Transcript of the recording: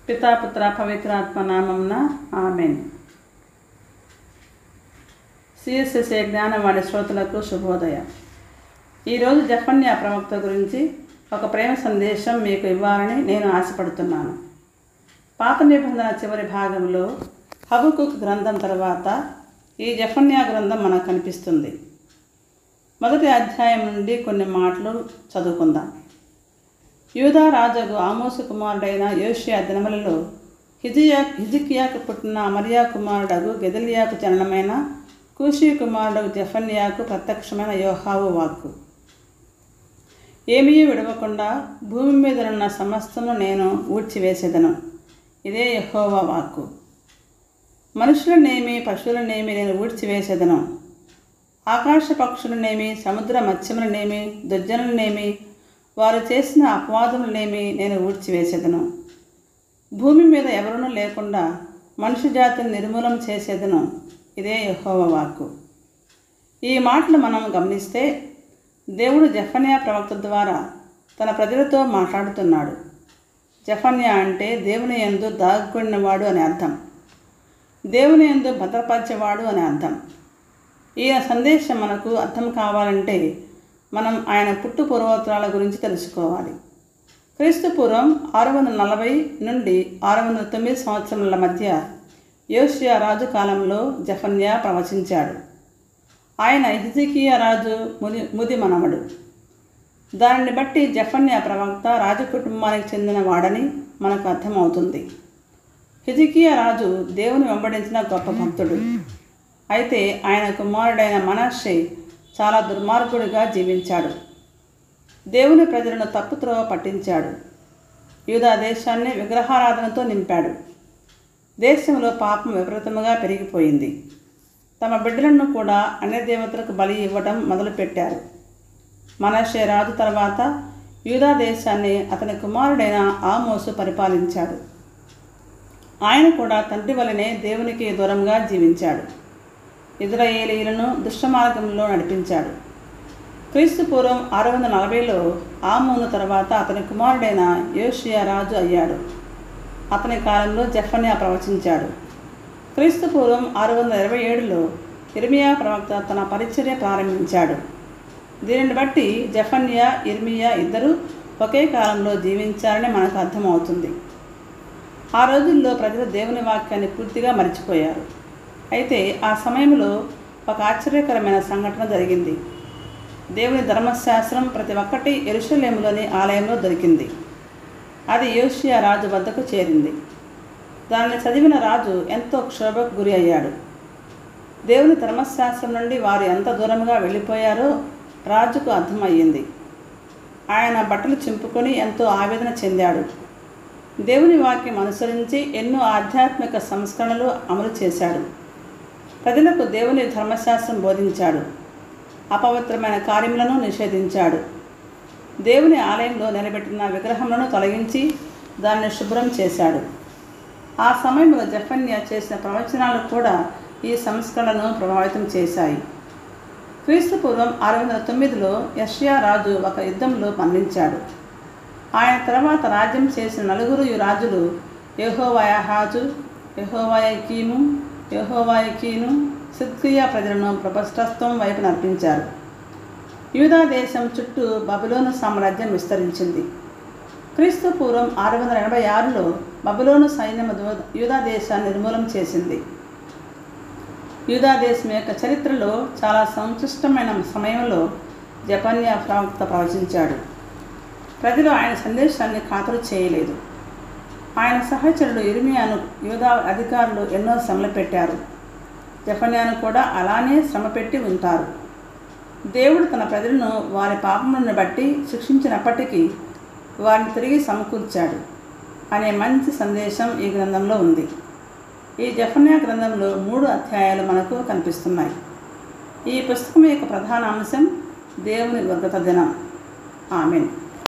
పితాపుత్ర పవిత్రాత్మ నామంన ఆమెన్ సిఎస్ఎస్ఏ జ్ఞానవాణి శ్రోతలకు శుభోదయం ఈరోజు జఫన్యా ప్రవక్త గురించి ఒక ప్రేమ సందేశం మీకు ఇవ్వాలని నేను ఆశపడుతున్నాను పాత నిబంధన చివరి భాగంలో హబుకుక్ గ్రంథం తర్వాత ఈ జఫన్యా గ్రంథం మనకు కనిపిస్తుంది మొదటి అధ్యాయం నుండి కొన్ని మాటలు చదువుకుందాం యూదా రాజుకు ఆమోసు కుమారుడైన యోషియా దినములలో హిజియా హిజికియాకు పుట్టిన అమరియా కుమారుడగు గెదలియాకు జననమైన కూషి కుమారుడు జఫన్యాకు ప్రత్యక్షమైన యోహావు వాక్కు ఏమీ విడవకుండా భూమి మీద ఉన్న సమస్తము నేను ఊడ్చివేసేదను ఇదే యహోవా వాక్కు మనుషులనేమి పశువులనేమి నేను ఊడ్చివేసేదను ఆకాశ పక్షులనేమి సముద్ర మత్స్యములనేమి దుర్జనులనేమి వారు చేసిన అపవాదములనేమి నేను ఊడ్చివేసేదను భూమి మీద ఎవరునూ లేకుండా మనుషు జాతిని నిర్మూలన చేసేదను ఇదే యహోవ వాక్కు ఈ మాటలు మనం గమనిస్తే దేవుడు జఫన్యా ప్రవక్త ద్వారా తన ప్రజలతో మాట్లాడుతున్నాడు జఫన్యా అంటే దేవుని ఎందు దాగుకున్నవాడు అని అర్థం దేవుని ఎందు భద్రపరిచేవాడు అని అర్థం ఈ సందేశం మనకు అర్థం కావాలంటే మనం ఆయన పుట్టు పూర్వోత్తరాల గురించి తెలుసుకోవాలి క్రీస్తు పూర్వం ఆరు వందల నలభై నుండి ఆరు వందల తొమ్మిది సంవత్సరముల మధ్య యోషియా రాజు కాలంలో జఫన్యా ప్రవచించాడు ఆయన హిజికియా రాజు ముది ముది మనవడు దానిని బట్టి జఫన్యా ప్రవక్త రాజు కుటుంబానికి చెందిన వాడని మనకు అర్థమవుతుంది హిజికియా రాజు దేవుని వెంబడించిన గొప్ప భక్తుడు అయితే ఆయన కుమారుడైన మనషే చాలా దుర్మార్గుడిగా జీవించాడు దేవుని ప్రజలను తప్పుత్రోవ పట్టించాడు యూదా దేశాన్ని విగ్రహారాధనతో నింపాడు దేశంలో పాపం విపరీతముగా పెరిగిపోయింది తమ బిడ్డలను కూడా అన్య దేవతలకు బలి ఇవ్వడం మొదలుపెట్టారు మనషే రాజు తర్వాత యూదా దేశాన్ని అతని కుమారుడైన ఆమోసు పరిపాలించాడు ఆయన కూడా తండ్రి వలనే దేవునికి దూరంగా జీవించాడు ఇజ్రాయేలీలను దుష్టమార్గంలో నడిపించాడు క్రీస్తు పూర్వం ఆరు వందల నలభైలో ఆమోను తర్వాత అతని కుమారుడైన యోషియా రాజు అయ్యాడు అతని కాలంలో జఫన్యా ప్రవచించాడు క్రీస్తు పూర్వం ఆరు వందల ఇరవై ఏడులో ఇర్మియా ప్రవక్త తన పరిచర్య ప్రారంభించాడు దీనిని బట్టి జఫన్యా ఇర్మియా ఇద్దరు ఒకే కాలంలో జీవించారని మనకు అర్థమవుతుంది ఆ రోజుల్లో ప్రజలు దేవుని వాక్యాన్ని పూర్తిగా మర్చిపోయారు అయితే ఆ సమయంలో ఒక ఆశ్చర్యకరమైన సంఘటన జరిగింది దేవుని ధర్మశాస్త్రం ప్రతి ఒక్కటి ఎరుషలేములోని ఆలయంలో దొరికింది అది యోషియా రాజు వద్దకు చేరింది దానిని చదివిన రాజు ఎంతో క్షోభకు గురి అయ్యాడు దేవుని ధర్మశాస్త్రం నుండి వారు ఎంత దూరంగా వెళ్ళిపోయారో రాజుకు అర్థమయ్యింది ఆయన బట్టలు చింపుకొని ఎంతో ఆవేదన చెందాడు దేవుని వాక్యం అనుసరించి ఎన్నో ఆధ్యాత్మిక సంస్కరణలు అమలు చేశాడు ప్రజలకు దేవుని ధర్మశాస్త్రం బోధించాడు అపవిత్రమైన కార్యములను నిషేధించాడు దేవుని ఆలయంలో నిలబెట్టిన విగ్రహములను తొలగించి దాన్ని శుభ్రం చేశాడు ఆ సమయంలో జఫన్యా చేసిన ప్రవచనాలు కూడా ఈ సంస్కరణను ప్రభావితం చేశాయి క్రీస్తు పూర్వం ఆరు వందల తొమ్మిదిలో యష్యా రాజు ఒక యుద్ధంలో మరణించాడు ఆయన తర్వాత రాజ్యం చేసిన నలుగురు ఈ రాజులు యహోవాయహాజు యహోవాయకీము యహోవాయకీను సిద్కియా ప్రజలను ప్రపష్టత్వం వైపు నడిపించారు యూదా దేశం చుట్టూ బబులోను సామ్రాజ్యం విస్తరించింది క్రీస్తు పూర్వం ఆరు వందల ఎనభై ఆరులో బబులోను సైన్యం యూదా దేశాన్ని నిర్మూలన చేసింది యూదా దేశం యొక్క చరిత్రలో చాలా సంక్లిష్టమైన సమయంలో జపన్యా ప్రవక్త ప్రవచించాడు ప్రజలు ఆయన సందేశాన్ని ఖాతరు చేయలేదు ఆయన సహచరుడు ఇర్మియాను యూదా అధికారులు ఎన్నో శ్రమలు పెట్టారు జఫన్యాను కూడా అలానే శ్రమ పెట్టి ఉంటారు దేవుడు తన ప్రజలను వారి పాపములను బట్టి శిక్షించినప్పటికీ వారిని తిరిగి సమకూర్చాడు అనే మంచి సందేశం ఈ గ్రంథంలో ఉంది ఈ జఫన్యా గ్రంథంలో మూడు అధ్యాయాలు మనకు కనిపిస్తున్నాయి ఈ పుస్తకం యొక్క ప్రధాన అంశం దేవుని వర్గత దినం ఆమెన్